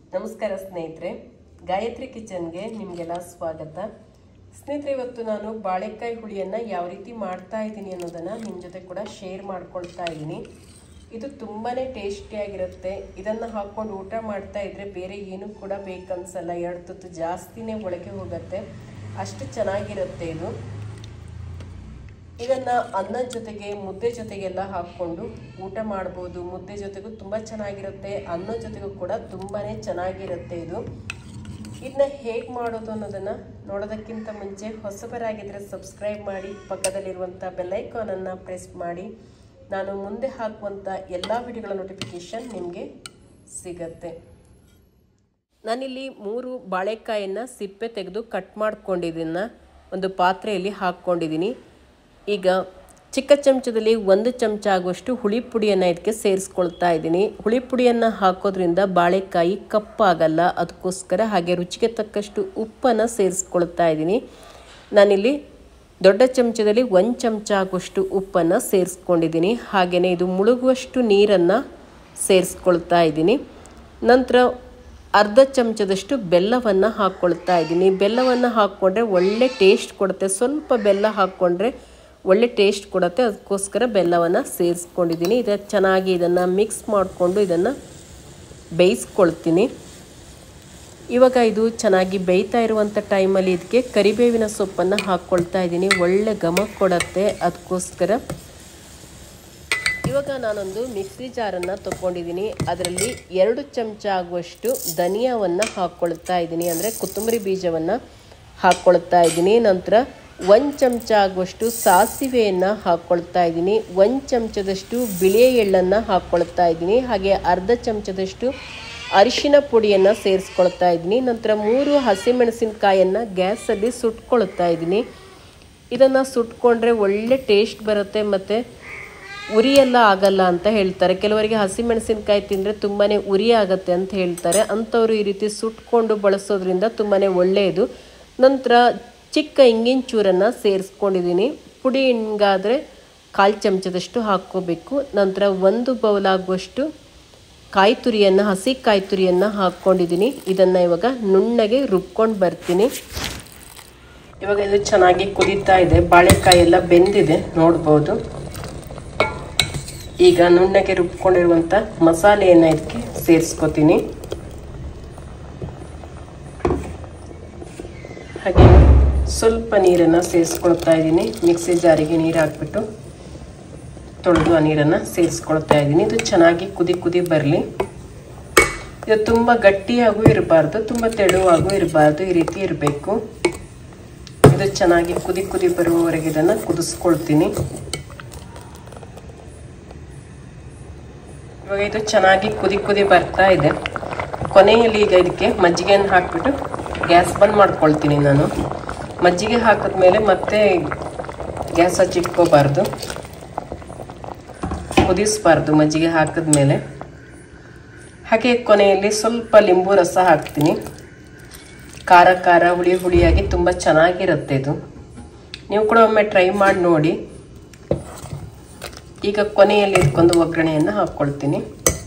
ನಮಸ್ಕಾರ ಸ್ನೇಹಿತರೆ ಗಾಯತ್ರಿ ಕಿಚನ್ಗೆ ನಿಮಗೆಲ್ಲ ಸ್ವಾಗತ ಸ್ನೇಹಿತರೆ ಇವತ್ತು ನಾನು ಬಾಳೆಕಾಯಿ ಹುಳಿಯನ್ನು ಯಾವ ರೀತಿ ಮಾಡ್ತಾ ಇದ್ದೀನಿ ಅನ್ನೋದನ್ನು ನಿಮ್ಮ ಜೊತೆ ಕೂಡ ಶೇರ್ ಮಾಡ್ಕೊಳ್ತಾ ಇದ್ದೀನಿ ಇದು ತುಂಬಾ ಟೇಸ್ಟಿಯಾಗಿರುತ್ತೆ ಇದನ್ನು ಹಾಕ್ಕೊಂಡು ಊಟ ಮಾಡ್ತಾ ಇದ್ರೆ ಬೇರೆ ಏನೂ ಕೂಡ ಬೇಕನ್ಸಲ್ಲ ಎರಡು ತುತ್ತು ಜಾಸ್ತಿನೇ ಒಳಗೆ ಹೋಗುತ್ತೆ ಅಷ್ಟು ಚೆನ್ನಾಗಿರುತ್ತೆ ಇದು ಇದನ್ನ ಅನ್ನದ ಜೊತೆಗೆ ಮುದ್ದೆ ಜೊತೆಗೆಲ್ಲ ಹಾಕ್ಕೊಂಡು ಊಟ ಮಾಡ್ಬೋದು ಮುದ್ದೆ ಜೊತೆಗೂ ತುಂಬ ಚೆನ್ನಾಗಿರುತ್ತೆ ಅನ್ನದ ಜೊತೆಗೂ ಕೂಡ ತುಂಬಾ ಚೆನ್ನಾಗಿರುತ್ತೆ ಇದು ಇದನ್ನ ಹೇಗೆ ಮಾಡೋದು ಅನ್ನೋದನ್ನು ನೋಡೋದಕ್ಕಿಂತ ಮುಂಚೆ ಹೊಸಬರಾಗಿದ್ದರೆ ಸಬ್ಸ್ಕ್ರೈಬ್ ಮಾಡಿ ಪಕ್ಕದಲ್ಲಿರುವಂಥ ಬೆಲ್ಲೈಕಾನನ್ನು ಪ್ರೆಸ್ ಮಾಡಿ ನಾನು ಮುಂದೆ ಹಾಕುವಂಥ ಎಲ್ಲ ವಿಡಿಯೋಗಳ ನೋಟಿಫಿಕೇಷನ್ ನಿಮಗೆ ಸಿಗತ್ತೆ ನಾನಿಲ್ಲಿ ಮೂರು ಬಾಳೆಕಾಯನ್ನು ಸಿಪ್ಪೆ ತೆಗೆದು ಕಟ್ ಮಾಡ್ಕೊಂಡಿದ್ದನ್ನು ಒಂದು ಪಾತ್ರೆಯಲ್ಲಿ ಹಾಕ್ಕೊಂಡಿದ್ದೀನಿ ಈಗ ಚಿಕ್ಕ ಚಮಚದಲ್ಲಿ ಒಂದು ಚಮಚ ಆಗುವಷ್ಟು ಹುಳಿ ಪುಡಿಯನ್ನು ಇದಕ್ಕೆ ಸೇರಿಸ್ಕೊಳ್ತಾ ಇದ್ದೀನಿ ಹುಳಿ ಪುಡಿಯನ್ನು ಹಾಕೋದ್ರಿಂದ ಬಾಳೆಕಾಯಿ ಕಪ್ಪಾಗಲ್ಲ ಅದಕ್ಕೋಸ್ಕರ ಹಾಗೆ ರುಚಿಗೆ ತಕ್ಕಷ್ಟು ಉಪ್ಪನ್ನು ಸೇರಿಸ್ಕೊಳ್ತಾ ಇದ್ದೀನಿ ನಾನಿಲ್ಲಿ ದೊಡ್ಡ ಚಮಚದಲ್ಲಿ ಒಂದು ಚಮಚ ಆಗುವಷ್ಟು ಉಪ್ಪನ್ನು ಸೇರಿಸ್ಕೊಂಡಿದ್ದೀನಿ ಹಾಗೆಯೇ ಇದು ಮುಳುಗುವಷ್ಟು ನೀರನ್ನು ಸೇರಿಸ್ಕೊಳ್ತಾ ಇದ್ದೀನಿ ನಂತರ ಅರ್ಧ ಚಮಚದಷ್ಟು ಬೆಲ್ಲವನ್ನು ಹಾಕ್ಕೊಳ್ತಾ ಇದ್ದೀನಿ ಬೆಲ್ಲವನ್ನು ಹಾಕ್ಕೊಂಡ್ರೆ ಒಳ್ಳೆ ಟೇಸ್ಟ್ ಕೊಡುತ್ತೆ ಸ್ವಲ್ಪ ಬೆಲ್ಲ ಹಾಕ್ಕೊಂಡ್ರೆ ಒಳ್ಳೆ ಟೇಸ್ಟ್ ಕೊಡುತ್ತೆ ಅದಕ್ಕೋಸ್ಕರ ಬೆಲ್ಲವನ್ನು ಸೇರಿಸ್ಕೊಂಡಿದ್ದೀನಿ ಇದು ಚೆನ್ನಾಗಿ ಇದನ್ನು ಮಿಕ್ಸ್ ಮಾಡಿಕೊಂಡು ಇದನ್ನು ಬೇಯಿಸ್ಕೊಳ್ತೀನಿ ಇವಾಗ ಇದು ಚೆನ್ನಾಗಿ ಬೇಯ್ತಾ ಇರುವಂಥ ಟೈಮಲ್ಲಿ ಇದಕ್ಕೆ ಕರಿಬೇವಿನ ಸೊಪ್ಪನ್ನು ಹಾಕ್ಕೊಳ್ತಾ ಇದ್ದೀನಿ ಒಳ್ಳೆ ಘಮ ಕೊಡುತ್ತೆ ಅದಕ್ಕೋಸ್ಕರ ಇವಾಗ ನಾನೊಂದು ಮಿಕ್ಸಿ ಜಾರನ್ನು ತೊಗೊಂಡಿದ್ದೀನಿ ಅದರಲ್ಲಿ ಎರಡು ಚಮಚ ಆಗುವಷ್ಟು ಧನಿಯಾವನ್ನು ಹಾಕ್ಕೊಳ್ತಾ ಇದ್ದೀನಿ ಅಂದರೆ ಕೊತ್ತಂಬರಿ ಬೀಜವನ್ನು ಹಾಕ್ಕೊಳ್ತಾ ಇದ್ದೀನಿ ನಂತರ ಒಂದು ಚಮಚ ಆಗುವಷ್ಟು ಸಾಸಿವೆಯನ್ನು ಹಾಕ್ಕೊಳ್ತಾ ಇದ್ದೀನಿ ಒಂದು ಚಮಚದಷ್ಟು ಬಿಳಿಯ ಎಳ್ಳನ್ನು ಹಾಕ್ಕೊಳ್ತಾ ಇದ್ದೀನಿ ಹಾಗೆ ಅರ್ಧ ಚಮಚದಷ್ಟು ಅರಿಶಿನ ಪುಡಿಯನ್ನು ಸೇರಿಸ್ಕೊಳ್ತಾ ಇದ್ದೀನಿ ನಂತರ ಮೂರು ಹಸಿಮೆಣಸಿನಕಾಯನ್ನು ಗ್ಯಾಸಲ್ಲಿ ಸುಟ್ಕೊಳ್ತಾ ಇದ್ದೀನಿ ಇದನ್ನು ಸುಟ್ಕೊಂಡ್ರೆ ಒಳ್ಳೆ ಟೇಸ್ಟ್ ಬರುತ್ತೆ ಮತ್ತು ಉರಿಯೆಲ್ಲ ಆಗಲ್ಲ ಅಂತ ಹೇಳ್ತಾರೆ ಕೆಲವರಿಗೆ ಹಸಿಮೆಣಸಿನ್ಕಾಯಿ ತಿಂದರೆ ತುಂಬಾ ಉರಿ ಆಗುತ್ತೆ ಅಂತ ಹೇಳ್ತಾರೆ ಅಂಥವ್ರು ಈ ರೀತಿ ಸುಟ್ಕೊಂಡು ಬಳಸೋದ್ರಿಂದ ತುಂಬಾ ಒಳ್ಳೆಯದು ನಂತರ ಚಿಕ್ಕ ಇಂಗಿನ ಚೂರನ್ನು ಸೇರಿಸ್ಕೊಂಡಿದ್ದೀನಿ ಪುಡಿ ಹಿಂಗಾದರೆ ಕಾಲು ಚಮಚದಷ್ಟು ಹಾಕ್ಕೋಬೇಕು ನಂತರ ಒಂದು ಬೌಲಾಗುವಷ್ಟು ಕಾಯಿ ತುರಿಯನ್ನು ಹಸಿ ಕಾಯಿ ತುರಿಯನ್ನು ಹಾಕ್ಕೊಂಡಿದ್ದೀನಿ ಇದನ್ನು ಇವಾಗ ನುಣ್ಣಗೆ ರುಬ್ಕೊಂಡು ಬರ್ತೀನಿ ಇವಾಗ ಇದು ಚೆನ್ನಾಗಿ ಕುದೀತಾ ಇದೆ ಬಾಳೆಕಾಯಿ ಎಲ್ಲ ಬೆಂದಿದೆ ನೋಡ್ಬೋದು ಈಗ ನುಣ್ಣಗೆ ರುಬ್ಕೊಂಡಿರುವಂಥ ಮಸಾಲೆಯನ್ನು ಇದಕ್ಕೆ ಸೇರಿಸ್ಕೊತೀನಿ ಹಾಗೆ ಸ್ವಲ್ಪ ನೀರನ್ನು ಸೇರಿಸ್ಕೊಳ್ತಾ ಇದ್ದೀನಿ ಮಿಕ್ಸಿ ಜಾರಿಗೆ ನೀರು ಹಾಕ್ಬಿಟ್ಟು ತೊಳೆದು ಆ ನೀರನ್ನು ಸೇರಿಸ್ಕೊಳ್ತಾ ಇದ್ದೀನಿ ಇದು ಚೆನ್ನಾಗಿ ಕುದಿ ಕುದಿ ಬರಲಿ ಇದು ತುಂಬ ಗಟ್ಟಿಯಾಗೂ ಇರಬಾರ್ದು ತುಂಬ ತೆಳುವಾಗೂ ಇರಬಾರ್ದು ಈ ರೀತಿ ಇರಬೇಕು ಇದು ಚೆನ್ನಾಗಿ ಕುದಿ ಕುದಿ ಬರುವವರೆಗೆ ಇದನ್ನು ಕುದಿಸ್ಕೊಳ್ತೀನಿ ಇವಾಗ ಇದು ಚೆನ್ನಾಗಿ ಕುದಿ ಕುದಿ ಬರ್ತಾ ಇದೆ ಕೊನೆಯಲ್ಲಿ ಈಗ ಇದಕ್ಕೆ ಮಜ್ಜಿಗೆಯನ್ನು ಹಾಕ್ಬಿಟ್ಟು ಗ್ಯಾಸ್ ಬಂದ್ ಮಾಡ್ಕೊಳ್ತೀನಿ ನಾನು ಮಜ್ಜಿಗೆ ಹಾಕಿದ್ಮೇಲೆ ಮತ್ತೆ ಗ್ಯಾಸ್ ಹಚ್ಚಿಟ್ಕೋಬಾರ್ದು ಕುದಿಸ್ಬಾರ್ದು ಮಜ್ಜಿಗೆ ಹಾಕಿದ್ಮೇಲೆ ಹಾಗೆ ಕೊನೆಯಲ್ಲಿ ಸ್ವಲ್ಪ ಲಿಂಬು ರಸ ಹಾಕ್ತೀನಿ ಖಾರ ಖಾರ ಹುಳಿ ಹುಳಿಯಾಗಿ ತುಂಬ ಚೆನ್ನಾಗಿರುತ್ತೆ ಇದು ನೀವು ಕೂಡ ಒಮ್ಮೆ ಟ್ರೈ ಮಾಡಿ ನೋಡಿ ಈಗ ಕೊನೆಯಲ್ಲಿ ಇದಕ್ಕೊಂದು ಒಗ್ಗರಣೆಯನ್ನು ಹಾಕ್ಕೊಳ್ತೀನಿ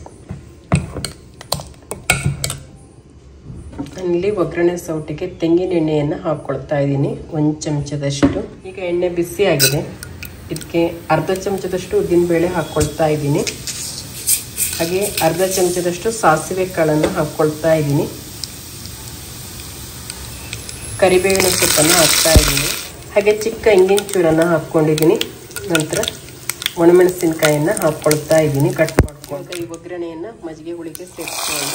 ಇಲ್ಲಿ ಒಗ್ಗರಣೆ ಸೌಟಿಗೆ ತೆಂಗಿನ ಎಣ್ಣೆಯನ್ನು ಹಾಕ್ಕೊಳ್ತಾ ಇದ್ದೀನಿ ಒಂದು ಚಮಚದಷ್ಟು ಈಗ ಎಣ್ಣೆ ಬಿಸಿ ಆಗಿದೆ ಇದಕ್ಕೆ ಅರ್ಧ ಚಮಚದಷ್ಟು ಉದ್ದಿನಬೇಳೆ ಹಾಕ್ಕೊಳ್ತಾ ಇದ್ದೀನಿ ಹಾಗೆ ಅರ್ಧ ಚಮಚದಷ್ಟು ಸಾಸಿವೆ ಕಾಳನ್ನು ಹಾಕ್ಕೊಳ್ತಾ ಇದ್ದೀನಿ ಕರಿಬೇವಿನ ಸೊಪ್ಪನ್ನು ಹಾಕ್ತಾ ಇದ್ದೀನಿ ಹಾಗೆ ಚಿಕ್ಕ ಇಂಗಿನ ಚೂರನ್ನು ಹಾಕ್ಕೊಂಡಿದ್ದೀನಿ ನಂತರ ಒಣಮೆಣಸಿನ್ಕಾಯನ್ನು ಹಾಕ್ಕೊಳ್ತಾ ಇದ್ದೀನಿ ಕಟ್ ಮಾಡ್ಕೊಂಡು ಈ ಒಗ್ಗರಣೆಯನ್ನು ಮಜ್ಜಿಗೆ ಹುಳಿಗೆ ಸೇರಿಸ್ಕೊಂಡು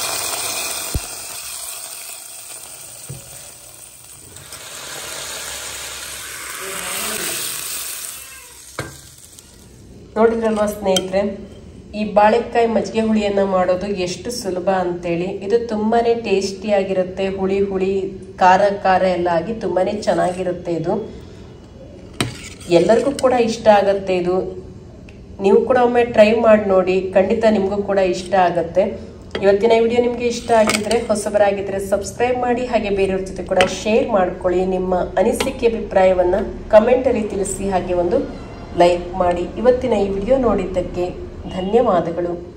ನೋಡಿದ್ರಲ್ವಾ ಸ್ನೇಹಿತರೆ ಈ ಬಾಳೆಕಾಯಿ ಮಜ್ಜಿಗೆ ಹುಳಿಯನ್ನು ಮಾಡೋದು ಎಷ್ಟು ಸುಲಭ ಅಂತೇಳಿ ಇದು ತುಂಬಾನೇ ಟೇಸ್ಟಿಯಾಗಿರುತ್ತೆ ಹುಳಿ ಹುಳಿ ಖಾರ ಖಾರ ಎಲ್ಲ ಆಗಿ ತುಂಬಾನೇ ಚೆನ್ನಾಗಿರುತ್ತೆ ಇದು ಎಲ್ಲರಿಗೂ ಕೂಡ ಇಷ್ಟ ಆಗುತ್ತೆ ಇದು ನೀವು ಕೂಡ ಒಮ್ಮೆ ಟ್ರೈ ಮಾಡಿ ನೋಡಿ ಖಂಡಿತ ನಿಮಗೂ ಕೂಡ ಇಷ್ಟ ಆಗುತ್ತೆ ಇವತ್ತಿನ ವಿಡಿಯೋ ನಿಮಗೆ ಇಷ್ಟ ಆಗಿದ್ರೆ ಹೊಸಬರಾಗಿದ್ದರೆ ಸಬ್ಸ್ಕ್ರೈಬ್ ಮಾಡಿ ಹಾಗೆ ಬೇರೆಯವ್ರ ಜೊತೆ ಕೂಡ ಶೇರ್ ಮಾಡ್ಕೊಳ್ಳಿ ನಿಮ್ಮ ಅನಿಸಿಕೆ ಅಭಿಪ್ರಾಯವನ್ನು ಕಮೆಂಟಲ್ಲಿ ತಿಳಿಸಿ ಹಾಗೆ ಒಂದು ಲೈಕ್ ಮಾಡಿ ಇವತ್ತಿನ ಈ ವಿಡಿಯೋ ನೋಡಿದ್ದಕ್ಕೆ ಧನ್ಯವಾದಗಳು